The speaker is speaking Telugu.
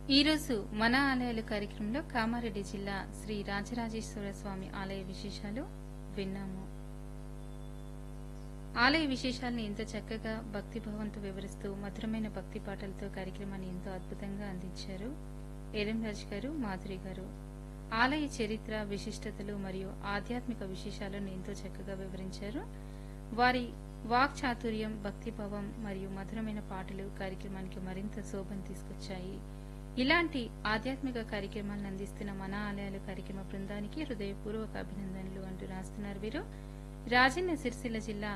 ఈరోజు మన ఆలయాలు కార్యక్రమంలో కామారెడ్డి జిల్లా శ్రీ రాజరాజేశ్వర స్వామి ఆలయ విశేషాలు విన్నాము ఆలయ విశేషాలను ఎంతో చక్కగా భక్తిభావంతో వివరిస్తూ మధురమైన భక్తి పాటలతో కార్యక్రమాన్ని ఎంతో అద్భుతంగా అందించారు ఎరం రాజు గారు మాధురి గారు ఆలయ చరిత్ర విశిష్టతలు మరియు ఆధ్యాత్మిక విశేషాలను ఎంతో చక్కగా వివరించారు వారి వాక్ చాతుర్యం భక్తిభావం మరియు మధురమైన పాటలు కార్యక్రమానికి మరింత శోభను తీసుకొచ్చాయి ఇలాంటి ఆధ్యాత్మిక కార్యక్రమాలను అందిస్తున్న మన ఆలయాల కార్యక్రమ బృందానికి హృదయపూర్వక అభినందనలు అంటూ రాస్తున్నారు వీరు రాజన్న సిరిసిల్ల జిల్లా